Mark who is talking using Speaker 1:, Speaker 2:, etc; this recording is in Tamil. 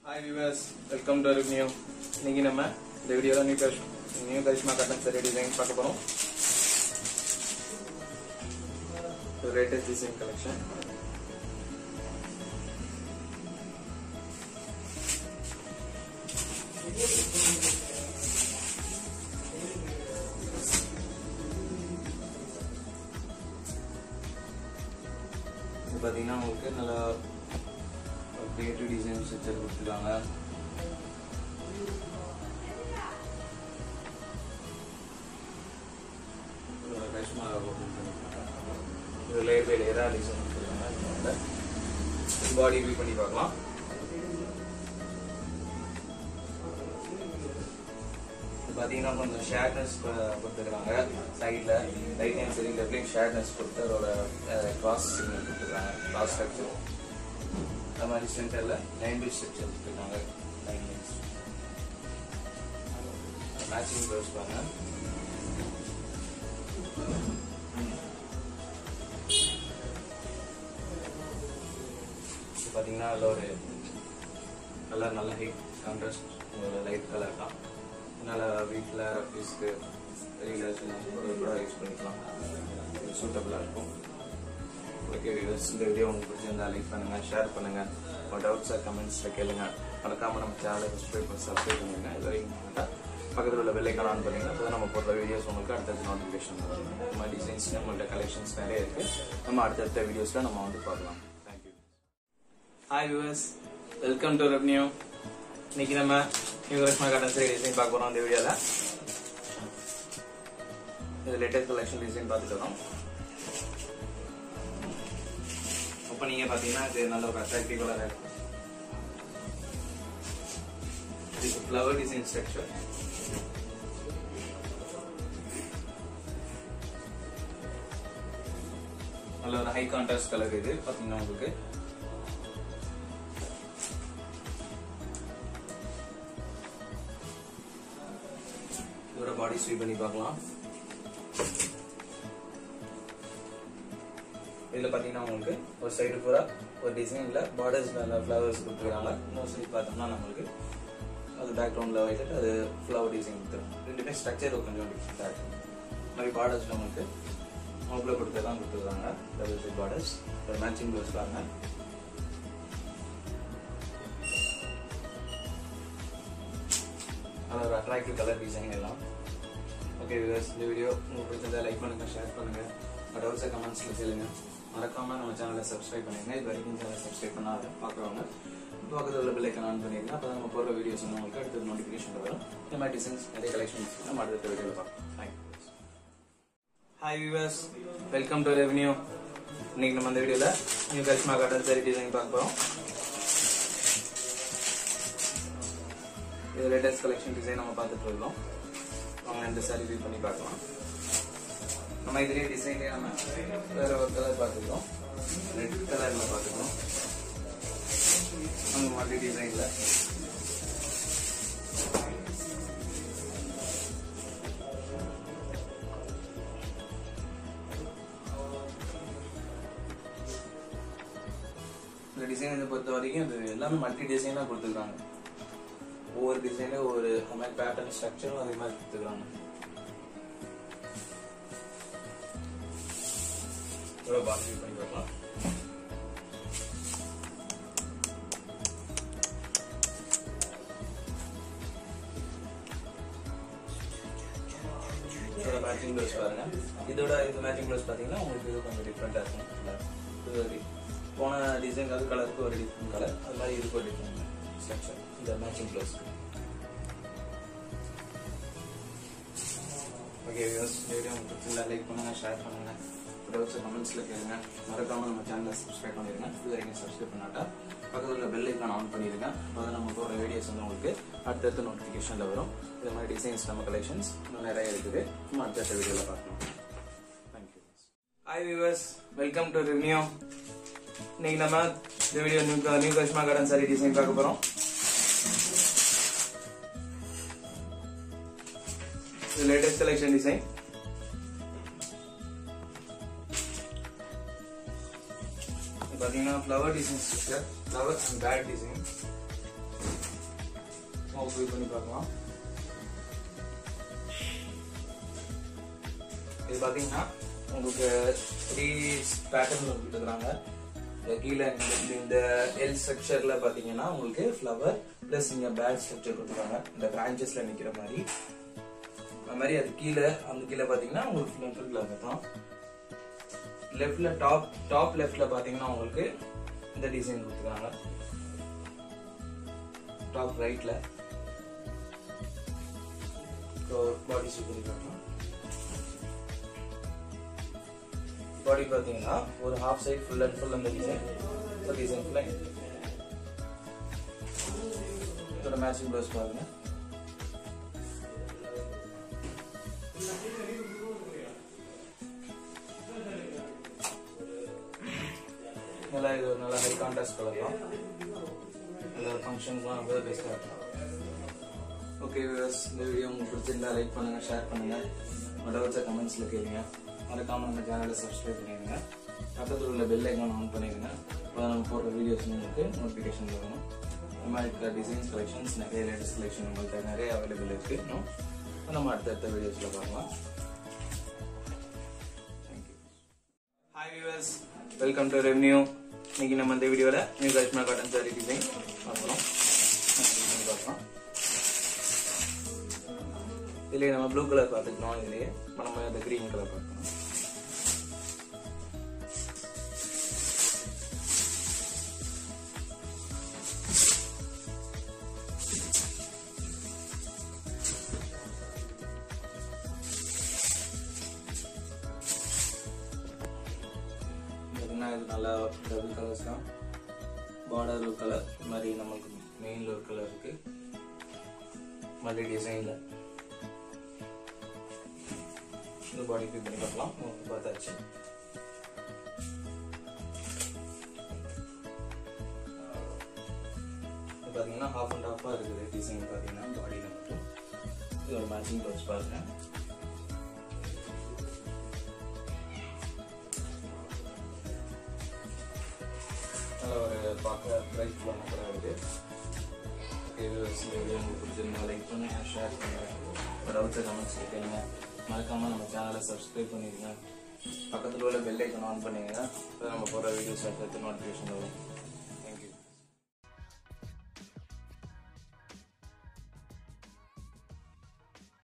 Speaker 1: hi viewers welcome to review இன்னைக்கு நம்ம இந்த வீடியோவில் நியூ கஷ் new Karishma cotton sari design பார்க்க போகிறோம் லேட்டஸ்ட் டிசைன் கலெக்ஷன் இது பார்த்தீங்கன்னா உங்களுக்கு நல்லா கிரியேட்டிவ் டிசைன் ஸ்ட்ரக்சர் கொடுத்துருக்காங்க இதோட கஷ்மா இது லேயர் பை லேயராக டிசைன் கொடுத்துருக்காங்க பாடி வியூ பண்ணி பார்க்கலாம் இது பார்த்தீங்கன்னா கொஞ்சம் ஷேர்ட்னஸ் கொடுத்துருக்காங்க சைடில் ரைட்லையும் சரி லெஃப்ட்லையும் ஷேர்ட்னஸ் கொடுத்து அதோட கிராஸ் சிக்னல் கொடுத்துருக்காங்க கிராஸ் ஸ்ட்ரக்சர் அது மாதிரி சென்டரில் லைன் பை ஸ்ட்ரக்சர் கொடுத்துருக்காங்க லைன் லைன்ஸ் மேட்சிங் ப்ளவுஸ் பாருங்க இது பார்த்தீங்கன்னா அதில் ஒரு கலர் நல்ல ஹைட் கான்ட்ராஸ்ட் ஒரு லைட் கலர் தான் அதனால் வீட்டில் ஆஃபீஸ்க்கு வெளியில் கூட யூஸ் பண்ணிக்கலாம் சூட்டபுளாக இருக்கும் ஓகே வியூவர்ஸ் இந்த வீடியோ உங்களுக்கு பிடிச்சிருந்தா லைக் பண்ணுங்க ஷேர் பண்ணுங்க உங்க டவுட்ஸை கமெண்ட்ஸில் கேளுங்க மறக்காம நம்ம சேனலை சப்ஸ்கிரைப் பண்ணி சப்ஸ்கிரைப் பண்ணுங்க இது வரைக்கும் பண்ணிட்டா பக்கத்தில் உள்ள பெல்லைக்கான ஆன் பண்ணீங்கன்னா அப்போ நம்ம போடுற வீடியோஸ் உங்களுக்கு அடுத்தடுத்த நோட்டிஃபிகேஷன் வரும் நம்ம டிசைன்ஸ் நம்மள்ட்ட கலெக்ஷன்ஸ் நிறைய இருக்கு நம்ம அடுத்தடுத்த வீடியோஸ்ல நம்ம வந்து பார்க்கலாம் thank you hi viewers welcome to review இன்னைக்கு நம்ம new collection cotton sari design பார்க்க போறோம் இந்த வீடியோல இது லேட்டஸ்ட் கலெக்ஷன் டிசைன் பார்த்துட்டு வரோம் அப்ப நீங்க பாத்தீங்கன்னா இது நல்ல ஒரு அட்ராக்டிவ் கலரா இருக்கும் இது ஃப்ளவர் டிசைன் ஸ்ட்ரக்சர் நல்ல ஒரு ஹை கான்ட்ராஸ்ட் கலர் இது பாத்தீங்கன்னா உங்களுக்கு இதோட பாடி ஸ்வீப் பண்ணி பார்க்கலாம் இதுல பாத்தீங்கன்னா உங்களுக்கு ஒரு சைடு பூரா ஒரு டிசைன்ல பார்டர்ஸ் நல்ல ஃபிளவர்ஸ் கொடுத்துருக்காங்க இன்னொரு சைடு பார்த்தோம்னா நம்மளுக்கு அது பேக்ரவுண்ட்ல வைத்துட்டு அது ஃப்ளவர் டிசைன் கொடுத்துரும் ரெண்டுமே ஸ்ட்ரக்சர் கொஞ்சம் டிஃப்ரெண்டாக இருக்கும் இந்த மாதிரி பார்டர்ஸ் நம்மளுக்கு மோப்பில் கொடுத்து தான் கொடுத்துருக்காங்க டபுள் சைட் பார்டர்ஸ் ஒரு மேட்சிங் ப்ளவுஸ் பாருங்க அது ஒரு அட்ராக்டிவ் கலர் டிசைன் எல்லாம் ஓகே வியூவர்ஸ் இந்த வீடியோ உங்களுக்கு பிடிச்சதா லைக் பண்ணுங்க ஷேர் பண்ணுங்க டவுட்ஸை கமெண்ட்ஸ்ல கேளுங்க மறக்காம நம்ம சேனலை சப்ஸ்கிரைப் பண்ணுங்க இது வரைக்கும் சேனலை சப்ஸ்கிரைப் பண்ணாத பார்க்குறவங்க பக்கத்தில் உள்ள பில்லைக்கன் ஆன் பண்ணிருங்க அப்போ நம்ம போகிற வீடியோஸ் வந்து உங்களுக்கு அடுத்த நோட்டிஃபிகேஷன் வரும் இந்த மாதிரி டிசைன்ஸ் நிறைய கலெக்ஷன்ஸ் நம்ம அடுத்த வீடியோவில் பார்க்கலாம் thank you hi viewers welcome to review இன்னைக்கு நம்ம இந்த வீடியோவில் new Karishma cotton sari design பார்க்க போகிறோம் இது லேட்டஸ்ட் கலெக்ஷன் டிசைன் நம்ம பார்த்துட்டு இருக்கோம் வாங்க இந்த சாரி வியூ பண்ணி பார்க்கலாம் நம்ம இதுலேயே டிசைன்லேயே நம்ம வேற ஒரு கலர் பார்த்துக்கிறோம் ரெட் கலரில் பார்த்துக்கிறோம் அந்த மாதிரி டிசைனில் இந்த டிசைனை பொறுத்த வரைக்கும் இது எல்லாமே மல்டி டிசைனாக கொடுத்துருக்காங்க ஒவ்வொரு டிசைன்ல ஒரு அந்த மாதிரி பேட்டர்ன் ஸ்ட்ரக்சரும் அதே மாதிரி கொடுத்துருக்காங்க இதோட பாக்ஸ் பண்ணி பார்க்கலாம் இதோட மேட்சிங் ப்ளவுஸ் பாருங்க இதோட இது மேட்சிங் ப்ளவுஸ் பார்த்தீங்கன்னா உங்களுக்கு இது கொஞ்சம் டிஃப்ரெண்டாக இருக்கும் இது ஒரு போன டிசைன் அது கலருக்கு ஒரு டிஃப்ரெண்ட் கலர் அது மாதிரி இதுக்கு ஒரு டிஃப்ரெண்ட் ஸ்ட்ரக்சர் இந்த matching blouse okay views video உங்களுக்கு பிடிச்சிருந்தா லைக் பண்ணுங்க ஷேர் பண்ணுங்க டவுட்ஸ் கமெண்ட்ஸ்ல கேளுங்க மறக்காம நம்ம சேனலை சப்ஸ்கிரைப் பண்ணிருங்க இது வரைக்கும் சப்ஸ்கிரைப் பண்ணாட்டா பக்கத்தில் உள்ள பெல் ஐக்கான் ஆன் பண்ணிருங்க அப்போ நம்ம போகிற வீடியோஸ் வந்து உங்களுக்கு அடுத்தடுத்த நோட்டிஃபிகேஷன்ல வரும் இது மாதிரி டிசைன்ஸ் நம்ம கலெக்ஷன்ஸ் இன்னும் நிறைய இருக்குது நம்ம அடுத்த வீடியோவில் பார்க்கலாம் thank you hi viewers welcome to review இன்னைக்கு நம்ம இந்த video new new Karishma cotton sari design பார்க்க போறோம் இது லேட்டஸ்ட் கலெக்ஷன் டிசைன் பாத்தீங்கன்னா flower design structure flower and bad design open பண்ணி பார்க்கலாம் இது பார்த்தீங்கன்னா உங்களுக்கு த்ரீ பேட்டர்ன் கொடுத்துருக்காங்க கீழே இந்த- இந்த எல் ஸ்ட்ரக்சர்ல பாத்தீங்கன்னா உங்களுக்கு ஃப்ளவர் பிளஸ் இங்க பேட் ஸ்ட்ரக்சர் கொடுத்துருக்காங்க இந்த பிரான்ச்சஸ்ல நிக்கிற மாதிரி அது மாதிரி அது கீழே அந்த கீழே பாத்தீங்கன்னா உங்களுக்கு ஃபுல் அண்ட் ஃபுல் ஃப்ளவர் தான் லெஃப்ட்ல டாப் டாப் லெஃப்ட்ல பாத்தீங்கன்னா உங்களுக்கு இந்த டிசைன் கொடுத்துருக்காங்க டாப் ரைட்ல பாடி சூட் பண்ணிக்கலாம் பாடி பாத்தீங்கன்னா ஒரு half side full and full அந்த டிசைன் டிசைன் ஃபுல்லா இதோட மேட்சிங் ப்ளவுஸ் பாருங்க நல்லா இது ஒரு நல்ல ஹை கான்ட்ராஸ்ட் கலர் தான் எல்லா ஃபங்க்ஷன்ஸ்லாம் ரொம்ப பெஸ்ட்டாக இருக்கும் ஓகே வியூவர்ஸ் இந்த வீடியோ உங்களுக்கு பிடிச்சிருந்தா லைக் பண்ணுங்க ஷேர் பண்ணுங்க உங்களோட வச்ச கமெண்ட்ஸ்ல கேளுங்க மறக்காம நம்ம சேனலை சப்ஸ்கிரைப் பண்ணிடுங்க பக்கத்தில் உள்ள பெல் ஐக்கான் ஆன் பண்ணிடுங்க அப்போ நம்ம போடுற வீடியோஸ் உங்களுக்கு நோட்டிஃபிகேஷன் வரும் இந்த மாதிரி இருக்கிற டிசைன்ஸ் கலெக்ஷன்ஸ் நிறைய லேட்டஸ்ட் கலெக்ஷன் உங்கள்கிட்ட நிறைய அவைலபிள் இருக்கு இன்னும் நம்ம அடுத்தடுத்த வீடியோஸ்ல பார்க்கலாம் hi viewers welcome to review இன்னைக்கு நம்ம இந்த வீடியோவில் new Karishma cotton sari design பார்க்குறோம் பார்க்கலாம் இதுலயே நம்ம ப்ளூ கலர் பார்த்துக்கணும் இதுலயே இப்ப நம்ம இந்த கிரீன் கலர் பார்க்கணும் பார்த்தீங்கன்னா இது நல்லா டபுள் கலர்ஸ் தான் பார்டர் ஒரு கலர் இந்த மாதிரி நமக்கு மெயின்ல ஒரு கலர் இருக்கு மல்டி டிசைன்ல இந்த பாடி ஃபிட் பண்ணி பார்க்கலாம் உங்களுக்கு பார்த்தாச்சு இது பார்த்தீங்கன்னா ஹாஃப் அண்ட் ஹாஃபாக இருக்குது டிசைன் பார்த்தீங்கன்னா பாடியில் மட்டும் இது ஒரு மேட்சிங் ப்ளவுஸ் பாருங்க நல்ல ஒரு பார்க்க பிரைஸ் பண்ண கூட இருக்கு இது வீடியோ உங்களுக்கு பிடிச்சிருந்தா லைக் பண்ணுங்க ஷேர் பண்ணுங்க டவுட்ஸை கமெண்ட்ஸ் கேட்குறீங்க மறக்காம நம்ம சேனலை சப்ஸ்கிரைப் பண்ணிடுங்க பக்கத்தில் உள்ள பெல் ஐக்கன் ஆன் பண்ணிடுங்க அப்போ நம்ம போகிற வீடியோஸ் அடுத்தடுத்து நோட்டிஃபிகேஷன் வரும்